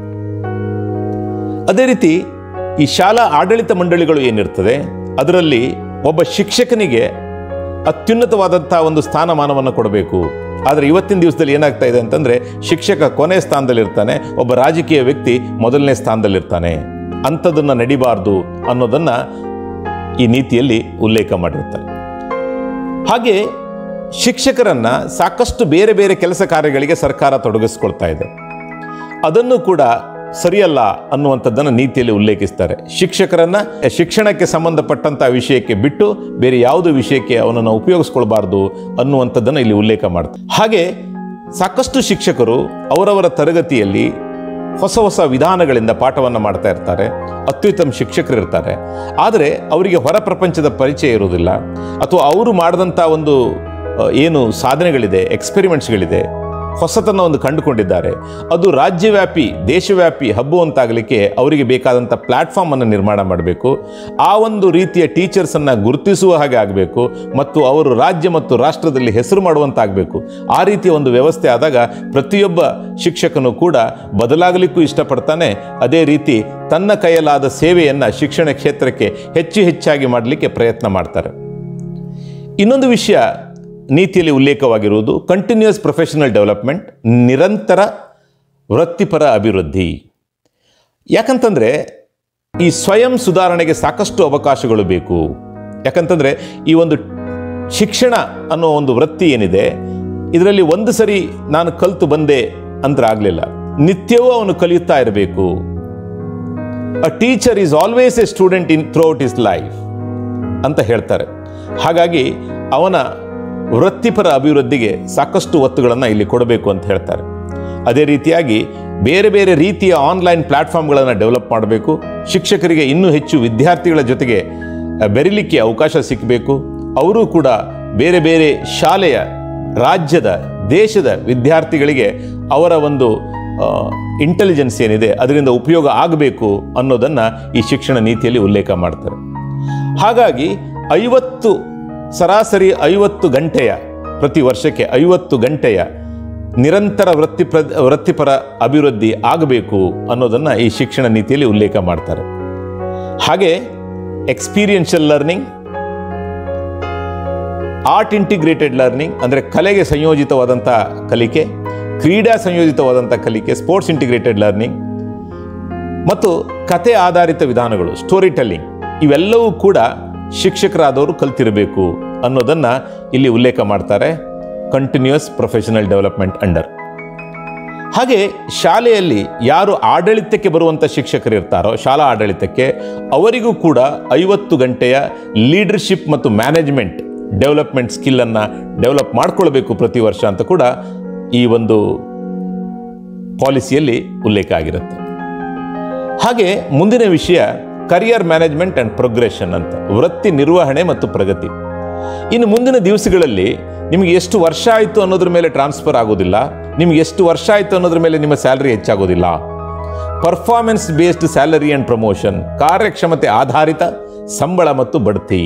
ಅದೇ ರೀತಿ ಈ ಶಾಲಾ ಆಡಳಿತ ಮಂಡಳಿಗಳು ಏನಿರ್ತದೆ ಅದರಲ್ಲಿ ಒಬ್ಬ ಶಿಕ್ಷಕನಿಗೆ ಅತ್ಯುನ್ನತವಾದಂಥ ಒಂದು ಸ್ಥಾನಮಾನವನ್ನು ಕೊಡಬೇಕು ಆದರೆ ಇವತ್ತಿನ ದಿವಸದಲ್ಲಿ ಏನಾಗ್ತಾ ಇದೆ ಅಂತಂದ್ರೆ ಶಿಕ್ಷಕ ಕೊನೆ ಸ್ಥಾನದಲ್ಲಿರ್ತಾನೆ ಒಬ್ಬ ರಾಜಕೀಯ ವ್ಯಕ್ತಿ ಮೊದಲನೇ ಸ್ಥಾನದಲ್ಲಿರ್ತಾನೆ ಅಂಥದನ್ನು ನಡಿಬಾರ್ದು ಅನ್ನೋದನ್ನ ಈ ನೀತಿಯಲ್ಲಿ ಉಲ್ಲೇಖ ಮಾಡಿರ್ತಾರೆ ಹಾಗೆ ಶಿಕ್ಷಕರನ್ನ ಸಾಕಷ್ಟು ಬೇರೆ ಬೇರೆ ಕೆಲಸ ಕಾರ್ಯಗಳಿಗೆ ಸರ್ಕಾರ ತೊಡಗಿಸ್ಕೊಳ್ತಾ ಇದೆ ಅದನ್ನು ಕೂಡ ಸರಿಯಲ್ಲ ಅನ್ನುವಂಥದ್ದನ್ನು ನೀತಿಯಲ್ಲಿ ಉಲ್ಲೇಖಿಸ್ತಾರೆ ಶಿಕ್ಷಕರನ್ನ ಶಿಕ್ಷಣಕ್ಕೆ ಸಂಬಂಧಪಟ್ಟಂಥ ವಿಷಯಕ್ಕೆ ಬಿಟ್ಟು ಬೇರೆ ಯಾವುದೇ ವಿಷಯಕ್ಕೆ ಅವನನ್ನು ಉಪಯೋಗಿಸ್ಕೊಳ್ಬಾರ್ದು ಅನ್ನುವಂಥದ್ದನ್ನು ಇಲ್ಲಿ ಉಲ್ಲೇಖ ಮಾಡ್ತಾರೆ ಹಾಗೆ ಸಾಕಷ್ಟು ಶಿಕ್ಷಕರು ಅವರವರ ತರಗತಿಯಲ್ಲಿ ಹೊಸ ಹೊಸ ವಿಧಾನಗಳಿಂದ ಪಾಠವನ್ನು ಮಾಡ್ತಾ ಇರ್ತಾರೆ ಅತ್ಯುತ್ತಮ ಶಿಕ್ಷಕರು ಇರ್ತಾರೆ ಆದರೆ ಅವರಿಗೆ ಹೊರ ಪ್ರಪಂಚದ ಪರಿಚಯ ಇರುವುದಿಲ್ಲ ಅಥವಾ ಅವರು ಮಾಡಿದಂಥ ಒಂದು ಅ, ಏನು ಸಾಧನೆಗಳಿದೆ ಎಕ್ಸ್ಪೆರಿಮೆಂಟ್ಸ್ಗಳಿದೆ ಹೊಸತನ ಒಂದು ಕಂಡುಕೊಂಡಿದ್ದಾರೆ ಅದು ರಾಜ್ಯವ್ಯಾಪಿ ದೇಶವ್ಯಾಪಿ ಹಬ್ಬುವಂತಾಗಲಿಕ್ಕೆ ಅವರಿಗೆ ಬೇಕಾದಂಥ ಪ್ಲ್ಯಾಟ್ಫಾರ್ಮ್ ಅನ್ನು ನಿರ್ಮಾಣ ಮಾಡಬೇಕು ಆ ಒಂದು ರೀತಿಯ ಟೀಚರ್ಸನ್ನು ಗುರುತಿಸುವ ಹಾಗೆ ಆಗಬೇಕು ಮತ್ತು ಅವರು ರಾಜ್ಯ ಮತ್ತು ರಾಷ್ಟ್ರದಲ್ಲಿ ಹೆಸರು ಮಾಡುವಂತಾಗಬೇಕು ಆ ರೀತಿಯ ಒಂದು ವ್ಯವಸ್ಥೆ ಆದಾಗ ಪ್ರತಿಯೊಬ್ಬ ಶಿಕ್ಷಕನು ಕೂಡ ಬದಲಾಗಲಿಕ್ಕೂ ಇಷ್ಟಪಡ್ತಾನೆ ಅದೇ ರೀತಿ ತನ್ನ ಕೈಯಲ್ಲಾದ ಸೇವೆಯನ್ನು ಶಿಕ್ಷಣ ಕ್ಷೇತ್ರಕ್ಕೆ ಹೆಚ್ಚು ಹೆಚ್ಚಾಗಿ ಮಾಡಲಿಕ್ಕೆ ಪ್ರಯತ್ನ ಮಾಡ್ತಾರೆ ಇನ್ನೊಂದು ವಿಷಯ ನೀತಿಯಲ್ಲಿ ಉಲ್ಲೇಖವಾಗಿರುವುದು ಕಂಟಿನ್ಯೂಸ್ ಪ್ರೊಫೆಷನಲ್ ಡೆವಲಪ್ಮೆಂಟ್ ನಿರಂತರ ವೃತ್ತಿಪರ ಅಭಿವೃದ್ಧಿ ಯಾಕಂತಂದರೆ ಈ ಸ್ವಯಂ ಸುಧಾರಣೆಗೆ ಸಾಕಷ್ಟು ಅವಕಾಶಗಳು ಬೇಕು ಯಾಕಂತಂದರೆ ಈ ಒಂದು ಶಿಕ್ಷಣ ಅನ್ನೋ ಒಂದು ವೃತ್ತಿ ಏನಿದೆ ಇದರಲ್ಲಿ ಒಂದು ಸರಿ ನಾನು ಕಲಿತು ಬಂದೆ ಅಂದ್ರೆ ಆಗಲಿಲ್ಲ ನಿತ್ಯವೂ ಅವನು ಕಲಿಯುತ್ತಾ ಇರಬೇಕು a teacher is always a student in throughout his life ಅಂತ ಹೇಳ್ತಾರೆ ಹಾಗಾಗಿ ಅವನ ವೃತ್ತಿಪರ ಅಭಿವೃದ್ಧಿಗೆ ಸಾಕಷ್ಟು ಒತ್ತುಗಳನ್ನು ಇಲ್ಲಿ ಕೊಡಬೇಕು ಅಂತ ಹೇಳ್ತಾರೆ ಅದೇ ರೀತಿಯಾಗಿ ಬೇರೆ ಬೇರೆ ರೀತಿಯ ಆನ್ಲೈನ್ ಪ್ಲ್ಯಾಟ್ಫಾರ್ಮ್ಗಳನ್ನು ಡೆವಲಪ್ ಮಾಡಬೇಕು ಶಿಕ್ಷಕರಿಗೆ ಇನ್ನೂ ಹೆಚ್ಚು ವಿದ್ಯಾರ್ಥಿಗಳ ಜೊತೆಗೆ ಅ, ಬೆರಿಲಿಕ್ಕೆ ಅವಕಾಶ ಸಿಕ್ಕಬೇಕು ಅವರು ಕೂಡ ಬೇರೆ ಬೇರೆ ಶಾಲೆಯ ರಾಜ್ಯದ ದೇಶದ ವಿದ್ಯಾರ್ಥಿಗಳಿಗೆ ಅವರ ಒಂದು ಇಂಟೆಲಿಜೆನ್ಸ್ ಏನಿದೆ ಅದರಿಂದ ಉಪಯೋಗ ಆಗಬೇಕು ಅನ್ನೋದನ್ನು ಈ ಶಿಕ್ಷಣ ನೀತಿಯಲ್ಲಿ ಉಲ್ಲೇಖ ಮಾಡ್ತಾರೆ ಹಾಗಾಗಿ ಐವತ್ತು ಸರಾಸರಿ ಐವತ್ತು ಗಂಟೆಯ ಪ್ರತಿ ವರ್ಷಕ್ಕೆ ಐವತ್ತು ಗಂಟೆಯ ನಿರಂತರ ವೃತ್ತಿಪ್ರ ವೃತ್ತಿಪರ ಅಭಿವೃದ್ಧಿ ಆಗಬೇಕು ಅನ್ನೋದನ್ನು ಈ ಶಿಕ್ಷಣ ನೀತಿಯಲ್ಲಿ ಉಲ್ಲೇಖ ಮಾಡ್ತಾರೆ ಹಾಗೆ experiential learning art integrated learning ಅಂದರೆ ಕಲೆಗೆ ಸಂಯೋಜಿತವಾದಂಥ ಕಲಿಕೆ ಕ್ರೀಡಾ ಸಂಯೋಜಿತವಾದಂಥ ಕಲಿಕೆ ಸ್ಪೋರ್ಟ್ಸ್ ಇಂಟಿಗ್ರೇಟೆಡ್ ಲರ್ನಿಂಗ್ ಮತ್ತು ಕತೆ ಆಧಾರಿತ ವಿಧಾನಗಳು ಸ್ಟೋರಿ ಟೆಲ್ಲಿಂಗ್ ಇವೆಲ್ಲವೂ ಕೂಡ ಶಿಕ್ಷಕರಾದವರು ಕಲ್ತಿರಬೇಕು ಅನ್ನೋದನ್ನು ಇಲ್ಲಿ ಉಲ್ಲೇಖ ಮಾಡ್ತಾರೆ ಕಂಟಿನ್ಯೂಸ್ ಪ್ರೊಫೆಷನಲ್ ಡೆವಲಪ್ಮೆಂಟ್ ಅಂಡರ್ ಹಾಗೆ ಶಾಲೆಯಲ್ಲಿ ಯಾರು ಆಡಳಿತಕ್ಕೆ ಬರುವಂಥ ಶಿಕ್ಷಕರು ಇರ್ತಾರೋ ಶಾಲಾ ಆಡಳಿತಕ್ಕೆ ಅವರಿಗೂ ಕೂಡ ಐವತ್ತು ಗಂಟೆಯ ಲೀಡರ್ಶಿಪ್ ಮತ್ತು ಮ್ಯಾನೇಜ್ಮೆಂಟ್ ಡೆವಲಪ್ಮೆಂಟ್ ಸ್ಕಿಲ್ಲನ್ನು ಡೆವಲಪ್ ಮಾಡ್ಕೊಳ್ಬೇಕು ಪ್ರತಿ ವರ್ಷ ಅಂತ ಕೂಡ ಈ ಒಂದು ಪಾಲಿಸಿಯಲ್ಲಿ ಉಲ್ಲೇಖ ಆಗಿರುತ್ತೆ ಹಾಗೆ ಮುಂದಿನ ವಿಷಯ ಕರಿಯರ್ ಮ್ಯಾನೇಜ್ಮೆಂಟ್ ಆ್ಯಂಡ್ ಪ್ರೋಗ್ರೆಷನ್ ಅಂತ ವೃತ್ತಿ ನಿರ್ವಹಣೆ ಮತ್ತು ಪ್ರಗತಿ ಇನ್ನು ಮುಂದಿನ ದಿವಸಗಳಲ್ಲಿ ನಿಮಗೆ ಎಷ್ಟು ವರ್ಷ ಆಯಿತು ಅನ್ನೋದ್ರ ಮೇಲೆ ಟ್ರಾನ್ಸ್ಫರ್ ಆಗೋದಿಲ್ಲ ನಿಮ್ಗೆ ಎಷ್ಟು ವರ್ಷ ಆಯಿತು ಅನ್ನೋದ್ರ ಮೇಲೆ ನಿಮ್ಮ ಸ್ಯಾಲರಿ ಹೆಚ್ಚಾಗೋದಿಲ್ಲ performance based salary and promotion ಕಾರ್ಯಕ್ಷಮತೆ ಆಧಾರಿತ ಸಂಬಳ ಮತ್ತು ಬಡ್ತಿ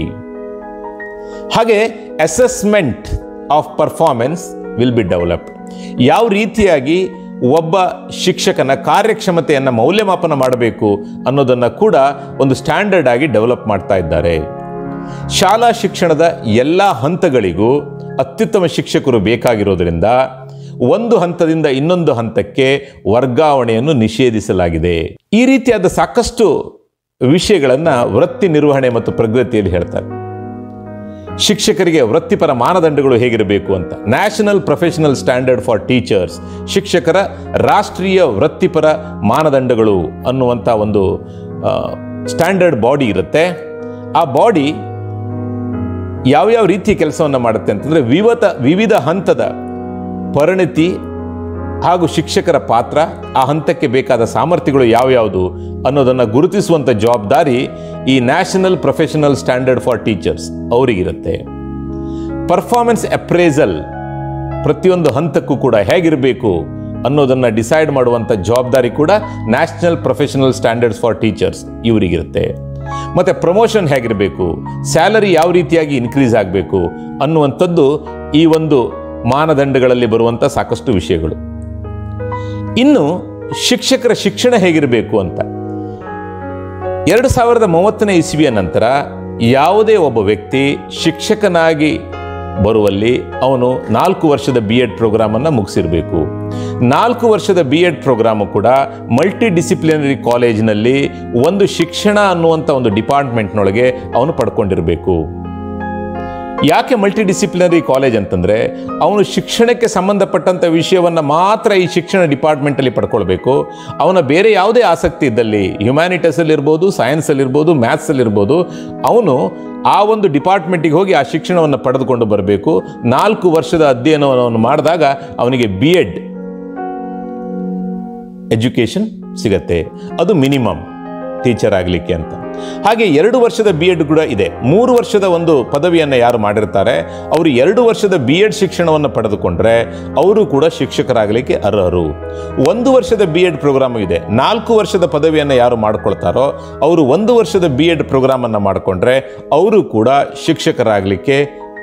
ಹಾಗೆ assessment of performance will be developed ಯಾವ ರೀತಿಯಾಗಿ ಒಬ್ಬ ಶಿಕ್ಷಕನ ಕಾರ್ಯಕ್ಷಮತೆಯನ್ನು ಮೌಲ್ಯಮಾಪನ ಮಾಡಬೇಕು ಅನ್ನೋದನ್ನು ಕೂಡ ಒಂದು ಸ್ಟ್ಯಾಂಡರ್ಡ್ ಆಗಿ ಡೆವಲಪ್ ಮಾಡ್ತಾ ಇದ್ದಾರೆ ಶಾಲಾ ಶಿಕ್ಷಣದ ಎಲ್ಲ ಹಂತಗಳಿಗೂ ಅತ್ಯುತ್ತಮ ಶಿಕ್ಷಕರು ಬೇಕಾಗಿರೋದ್ರಿಂದ ಒಂದು ಹಂತದಿಂದ ಇನ್ನೊಂದು ಹಂತಕ್ಕೆ ವರ್ಗಾವಣೆಯನ್ನು ನಿಷೇಧಿಸಲಾಗಿದೆ ಈ ರೀತಿಯಾದ ಸಾಕಷ್ಟು ವಿಷಯಗಳನ್ನು ವೃತ್ತಿ ನಿರ್ವಹಣೆ ಮತ್ತು ಪ್ರಗತಿಯಲ್ಲಿ ಹೇಳ್ತಾರೆ ಶಿಕ್ಷಕರಿಗೆ ವೃತ್ತಿಪರ ಮಾನದಂಡಗಳು ಹೇಗಿರಬೇಕು ಅಂತ national professional standard for teachers ಶಿಕ್ಷಕರ ರಾಷ್ಟ್ರೀಯ ವೃತ್ತಿಪರ ಮಾನದಂಡಗಳು ಅನ್ನುವಂಥ ಒಂದು ಸ್ಟ್ಯಾಂಡರ್ಡ್ ಬಾಡಿ ಇರುತ್ತೆ ಆ ಬಾಡಿ ಯಾವ್ಯಾವ ರೀತಿಯ ಕೆಲಸವನ್ನು ಮಾಡುತ್ತೆ ಅಂತಂದರೆ ವಿವಿಧ ವಿವಿಧ ಹಂತದ ಪರಿಣಿತಿ ಹಾಗೂ ಶಿಕ್ಷಕರ ಪಾತ್ರ ಆ ಹಂತಕ್ಕೆ ಬೇಕಾದ ಸಾಮರ್ಥ್ಯಗಳು ಯಾವ್ಯಾವುದು ಅನ್ನೋದನ್ನು ಗುರುತಿಸುವಂಥ ಜವಾಬ್ದಾರಿ ಈ national professional standard for teachers ಅವರಿಗಿರುತ್ತೆ ಪರ್ಫಾರ್ಮೆನ್ಸ್ ಅಪ್ರೇಸಲ್ ಪ್ರತಿಯೊಂದು ಹಂತಕ್ಕೂ ಕೂಡ ಹೇಗಿರಬೇಕು ಅನ್ನೋದನ್ನು ಡಿಸೈಡ್ ಮಾಡುವಂಥ ಜವಾಬ್ದಾರಿ ಕೂಡ national professional standards for teachers ಇವರಿಗಿರುತ್ತೆ ಮತ್ತು ಪ್ರಮೋಷನ್ ಹೇಗಿರಬೇಕು ಸ್ಯಾಲರಿ ಯಾವ ರೀತಿಯಾಗಿ ಇನ್ಕ್ರೀಸ್ ಆಗಬೇಕು ಅನ್ನುವಂಥದ್ದು ಈ ಒಂದು ಮಾನದಂಡಗಳಲ್ಲಿ ಬರುವಂಥ ಸಾಕಷ್ಟು ವಿಷಯಗಳು ಇನ್ನು ಶಿಕ್ಷಕರ ಶಿಕ್ಷಣ ಹೇಗಿರಬೇಕು ಅಂತ ಎರಡು ಸಾವಿರದ ಮೂವತ್ತನೇ ಇಸ್ವಿಯ ನಂತರ ಯಾವುದೇ ಒಬ್ಬ ವ್ಯಕ್ತಿ ಶಿಕ್ಷಕನಾಗಿ ಬರುವಲ್ಲಿ ಅವನು ನಾಲ್ಕು ವರ್ಷದ ಬಿ ಎಡ್ ಪ್ರೋಗ್ರಾಮನ್ನು ಮುಗಿಸಿರಬೇಕು ನಾಲ್ಕು ವರ್ಷದ ಬಿ ಎಡ್ ಪ್ರೋಗ್ರಾಮು ಕೂಡ ಮಲ್ಟಿ ಡಿಸಿಪ್ಲಿನರಿ ಕಾಲೇಜಿನಲ್ಲಿ ಒಂದು ಶಿಕ್ಷಣ ಅನ್ನುವಂಥ ಒಂದು ಡಿಪಾರ್ಟ್ಮೆಂಟ್ನೊಳಗೆ ಅವನು ಪಡ್ಕೊಂಡಿರಬೇಕು ಯಾಕೆ ಮಲ್ಟಿ ಡಿಸಿಪ್ಲಿನರಿ ಕಾಲೇಜ್ ಅಂತಂದರೆ ಅವನು ಶಿಕ್ಷಣಕ್ಕೆ ಸಂಬಂಧಪಟ್ಟಂಥ ವಿಷಯವನ್ನು ಮಾತ್ರ ಈ ಶಿಕ್ಷಣ ಡಿಪಾರ್ಟ್ಮೆಂಟಲ್ಲಿ ಪಡ್ಕೊಳ್ಬೇಕು ಅವನ ಬೇರೆ ಯಾವುದೇ ಆಸಕ್ತಿ ಇದ್ದಲ್ಲಿ ಹ್ಯುಮ್ಯಾನಿಟೀಸಲ್ಲಿರ್ಬೋದು ಸೈನ್ಸಲ್ಲಿರ್ಬೋದು ಮ್ಯಾಥ್ಸಲ್ಲಿರ್ಬೋದು ಅವನು ಆ ಒಂದು ಡಿಪಾರ್ಟ್ಮೆಂಟಿಗೆ ಹೋಗಿ ಆ ಶಿಕ್ಷಣವನ್ನು ಪಡೆದುಕೊಂಡು ಬರಬೇಕು ನಾಲ್ಕು ವರ್ಷದ ಅಧ್ಯಯನವನ್ನು ಮಾಡಿದಾಗ ಅವನಿಗೆ ಬಿ ಎಡ್ ಎಜುಕೇಷನ್ ಸಿಗತ್ತೆ ಅದು ಮಿನಿಮಮ್ ಟೀಚರ್ ಆಗಲಿಕ್ಕೆ ಅಂತ ಹಾಗೆ ಎರಡು ವರ್ಷದ ಬಿ ಎಡ್ ಕೂಡ ಇದೆ ಮೂರು ವರ್ಷದ ಒಂದು ಪದವಿಯನ್ನು ಯಾರು ಮಾಡಿರ್ತಾರೆ ಅವರು ಎರಡು ವರ್ಷದ ಬಿ ಎಡ್ ಶಿಕ್ಷಣವನ್ನು ಪಡೆದುಕೊಂಡ್ರೆ ಅವರು ಕೂಡ ಶಿಕ್ಷಕರಾಗಲಿಕ್ಕೆ ಅರ್ಹರು ಒಂದು ವರ್ಷದ ಬಿ ಎಡ್ ಪ್ರೋಗ್ರಾಮ್ ಇದೆ ನಾಲ್ಕು ವರ್ಷದ ಪದವಿಯನ್ನು ಯಾರು ಮಾಡ್ಕೊಳ್ತಾರೋ ಅವರು ಒಂದು ವರ್ಷದ ಬಿ ಎಡ್ ಪ್ರೋಗ್ರಾಮನ್ನು ಮಾಡಿಕೊಂಡ್ರೆ ಅವರು ಕೂಡ ಶಿಕ್ಷಕರಾಗಲಿಕ್ಕೆ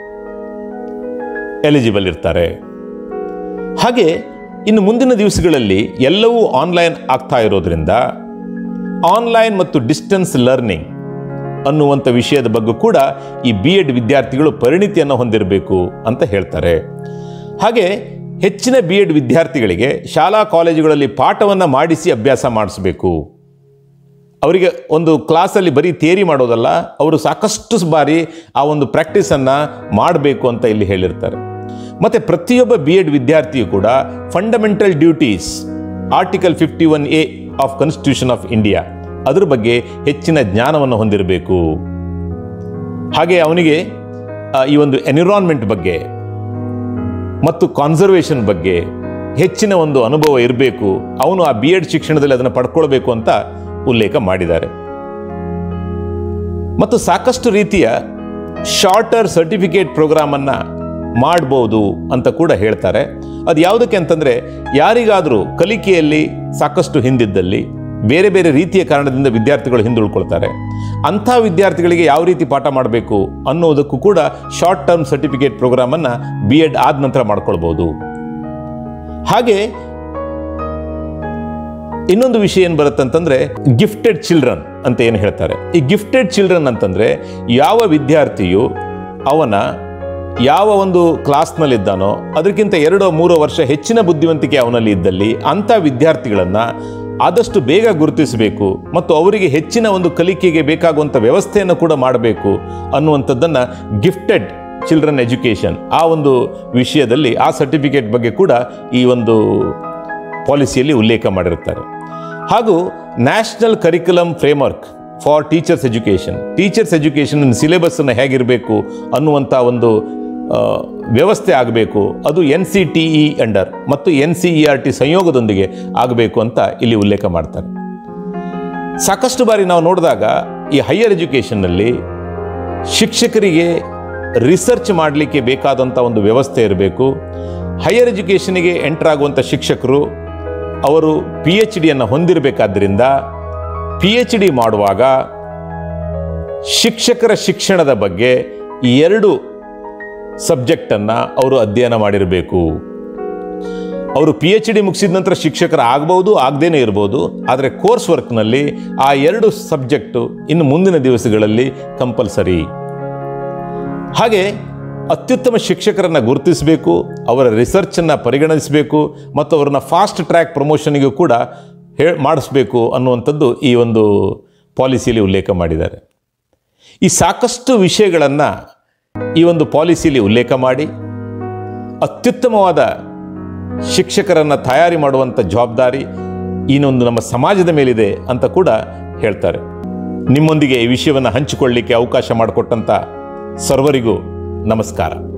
ಎಲಿಜಿಬಲ್ ಇರ್ತಾರೆ ಹಾಗೆ ಇನ್ನು ಮುಂದಿನ ದಿವಸಗಳಲ್ಲಿ ಎಲ್ಲವೂ ಆನ್ಲೈನ್ ಆಗ್ತಾ ಇರೋದ್ರಿಂದ ಆನ್ಲೈನ್ ಮತ್ತು ಡಿಸ್ಟೆನ್ಸ್ ಲರ್ನಿಂಗ್ ಅನ್ನುವಂಥ ವಿಷಯದ ಬಗ್ಗೆ ಕೂಡ ಈ ಬಿ ಎಡ್ ವಿದ್ಯಾರ್ಥಿಗಳು ಪರಿಣಿತಿಯನ್ನು ಹೊಂದಿರಬೇಕು ಅಂತ ಹೇಳ್ತಾರೆ ಹಾಗೆ ಹೆಚ್ಚಿನ ಬಿ ಎಡ್ ವಿದ್ಯಾರ್ಥಿಗಳಿಗೆ ಶಾಲಾ ಕಾಲೇಜುಗಳಲ್ಲಿ ಪಾಠವನ್ನು ಮಾಡಿಸಿ ಅಭ್ಯಾಸ ಮಾಡಿಸಬೇಕು ಅವರಿಗೆ ಒಂದು ಕ್ಲಾಸಲ್ಲಿ ಬರೀ ಥಿಯರಿ ಮಾಡೋದಲ್ಲ ಅವರು ಸಾಕಷ್ಟು ಬಾರಿ ಆ ಒಂದು ಪ್ರಾಕ್ಟೀಸನ್ನು ಮಾಡಬೇಕು ಅಂತ ಇಲ್ಲಿ ಹೇಳಿರ್ತಾರೆ ಮತ್ತು ಪ್ರತಿಯೊಬ್ಬ ಬಿ ಎಡ್ ವಿದ್ಯಾರ್ಥಿಯು ಕೂಡ fundamental duties article fifty one A of constitution of India ಅದ್ರ ಬಗ್ಗೆ ಹೆಚ್ಚಿನ ಜ್ಞಾನವನ್ನು ಹೊಂದಿರಬೇಕು ಹಾಗೆ ಅವನಿಗೆ ಆ, ಈ ಒಂದು ಎನ್ವಿರಾನ್ಮೆಂಟ್ ಬಗ್ಗೆ ಮತ್ತು ಕಾನ್ಸರ್ವೇಷನ್ ಬಗ್ಗೆ ಹೆಚ್ಚಿನ ಒಂದು ಅನುಭವ ಇರಬೇಕು ಅವನು ಆ ಬಿ ಎಡ್ ಶಿಕ್ಷಣದಲ್ಲಿ ಅದನ್ನು ಪಡ್ಕೊಳ್ಬೇಕು ಅಂತ ಉಲ್ಲೇಖ ಮಾಡಿದ್ದಾರೆ ಮತ್ತು ಸಾಕಷ್ಟು ರೀತಿಯ ಶಾರ್ಟರ್ ಸರ್ಟಿಫಿಕೇಟ್ ಪ್ರೋಗ್ರಾಮನ್ನು ಮಾಡ್ಬೋದು ಅಂತ ಕೂಡ ಹೇಳ್ತಾರೆ ಅದು ಯಾವುದಕ್ಕೆ ಅಂತಂದರೆ ಯಾರಿಗಾದರೂ ಕಲಿಕೆಯಲ್ಲಿ ಸಾಕಷ್ಟು ಹಿಂದಿದ್ದಲ್ಲಿ ಬೇರೆ ಬೇರೆ ರೀತಿಯ ಕಾರಣದಿಂದ ವಿದ್ಯಾರ್ಥಿಗಳು ಹಿಂದುಳ್ಕೊಳ್ತಾರೆ ಅಂಥ ವಿದ್ಯಾರ್ಥಿಗಳಿಗೆ ಯಾವ ರೀತಿ ಪಾಠ ಮಾಡಬೇಕು ಅನ್ನೋದಕ್ಕೂ ಕೂಡ ಶಾರ್ಟ್ ಟರ್ಮ್ ಸರ್ಟಿಫಿಕೇಟ್ ಪ್ರೋಗ್ರಾಮನ್ನು ಬಿ ಎಡ್ ಆದ ನಂತರ ಮಾಡ್ಕೊಳ್ಬೋದು ಹಾಗೆ ಇನ್ನೊಂದು ವಿಷಯ ಏನು ಬರುತ್ತೆ ಅಂತಂದ್ರೆ ಗಿಫ್ಟೆಡ್ ಚಿಲ್ಡ್ರನ್ ಅಂತ ಏನು ಹೇಳ್ತಾರೆ ಈ ಗಿಫ್ಟೆಡ್ ಚಿಲ್ಡ್ರನ್ ಅಂತಂದ್ರೆ ಯಾವ ವಿದ್ಯಾರ್ಥಿಯು ಅವನ ಯಾವ ಒಂದು ಕ್ಲಾಸ್ನಲ್ಲಿದ್ದಾನೋ ಅದಕ್ಕಿಂತ ಎರಡೋ ಮೂರೋ ವರ್ಷ ಹೆಚ್ಚಿನ ಬುದ್ಧಿವಂತಿಕೆ ಅವನಲ್ಲಿ ಇದ್ದಲ್ಲಿ ಅಂಥ ವಿದ್ಯಾರ್ಥಿಗಳನ್ನು ಆದಷ್ಟು ಬೇಗ ಗುರುತಿಸಬೇಕು ಮತ್ತು ಅವರಿಗೆ ಹೆಚ್ಚಿನ ಒಂದು ಕಲಿಕೆಗೆ ಬೇಕಾಗುವಂಥ ವ್ಯವಸ್ಥೆಯನ್ನು ಕೂಡ ಮಾಡಬೇಕು ಅನ್ನುವಂಥದ್ದನ್ನು ಗಿಫ್ಟೆಡ್ ಚಿಲ್ಡ್ರನ್ ಎಜುಕೇಷನ್ ಆ ಒಂದು ವಿಷಯದಲ್ಲಿ ಆ ಸರ್ಟಿಫಿಕೇಟ್ ಬಗ್ಗೆ ಕೂಡ ಈ ಒಂದು ಪಾಲಿಸಿಯಲ್ಲಿ ಉಲ್ಲೇಖ ಮಾಡಿರ್ತಾರೆ ಹಾಗೂ national curriculum framework for teachers education teachers education ಸಿಲೆಬಸ್ಸನ್ನು ಹೇಗಿರಬೇಕು ಅನ್ನುವಂಥ ಒಂದು ಆ, ವ್ಯವಸ್ಥೆ ಆಗಬೇಕು ಅದು N C T E under ಮತ್ತು N C E R T ಸಂಯೋಗದೊಂದಿಗೆ ಆಗಬೇಕು ಅಂತ ಇಲ್ಲಿ ಉಲ್ಲೇಖ ಮಾಡ್ತಾರೆ ಸಾಕಷ್ಟು ಬಾರಿ ನಾವು ನೋಡಿದಾಗ ಈ ಹೈಯರ್ ಎಜುಕೇಷನ್ನಲ್ಲಿ ಶಿಕ್ಷಕರಿಗೆ ರಿಸರ್ಚ್ ಮಾಡಲಿಕ್ಕೆ ಬೇಕಾದಂಥ ಒಂದು ವ್ಯವಸ್ಥೆ ಇರಬೇಕು ಹೈಯರ್ ಎಜುಕೇಷನಿಗೆ ಎಂಟರ್ ಆಗುವಂಥ ಶಿಕ್ಷಕರು ಅವರು ಪಿ ಎಚ್ ಡಿಯನ್ನು ಹೊಂದಿರಬೇಕಾದ್ರಿಂದ ಪಿ ಎಚ್ ಡಿ ಮಾಡುವಾಗ ಶಿಕ್ಷಕರ ಶಿಕ್ಷಣದ ಬಗ್ಗೆ ಈ ಎರಡು ಸಬ್ಜೆಕ್ಟನ್ನು ಅವರು ಅಧ್ಯಯನ ಮಾಡಿರಬೇಕು ಅವರು ಪಿ ಎಚ್ ಡಿ ಮುಗಿಸಿದ ನಂತರ ಶಿಕ್ಷಕರ ಆಗ್ಬೋದು ಆಗದೇನೆ ಇರ್ಬೋದು ಆದರೆ ಕೋರ್ಸ್ ವರ್ಕ್ನಲ್ಲಿ ಆ ಎರಡು ಸಬ್ಜೆಕ್ಟು ಇನ್ನು ಮುಂದಿನ ದಿವಸಗಳಲ್ಲಿ ಕಂಪಲ್ಸರಿ ಹಾಗೆ ಅತ್ಯುತ್ತಮ ಶಿಕ್ಷಕರನ್ನು ಗುರುತಿಸಬೇಕು ಅವರ ರಿಸರ್ಚನ್ನು ಪರಿಗಣಿಸಬೇಕು ಮತ್ತು ಅವರನ್ನ ಫಾಸ್ಟ್ ಟ್ರ್ಯಾಕ್ ಪ್ರಮೋಷನ್ಗೂ ಕೂಡ ಹೇ ಮಾಡಿಸ್ಬೇಕು ಅನ್ನುವಂಥದ್ದು ಈ ಒಂದು ಪಾಲಿಸಿಯಲ್ಲಿ ಉಲ್ಲೇಖ ಮಾಡಿದ್ದಾರೆ ಈ ಸಾಕಷ್ಟು ವಿಷಯಗಳನ್ನು ಈ ಒಂದು ಪಾಲಿಸಿಯಲ್ಲಿ ಉಲ್ಲೇಖ ಮಾಡಿ ಅತ್ಯುತ್ತಮವಾದ ಶಿಕ್ಷಕರನ್ನು ತಯಾರಿ ಮಾಡುವಂಥ ಜವಾಬ್ದಾರಿ ಇನ್ನೊಂದು ನಮ್ಮ ಸಮಾಜದ ಮೇಲಿದೆ ಅಂತ ಕೂಡ ಹೇಳ್ತಾರೆ ನಿಮ್ಮೊಂದಿಗೆ ಈ ವಿಷಯವನ್ನು ಹಂಚಿಕೊಳ್ಳಿಕ್ಕೆ ಅವಕಾಶ ಮಾಡಿಕೊಟ್ಟಂಥ ಸರ್ವರಿಗೂ ನಮಸ್ಕಾರ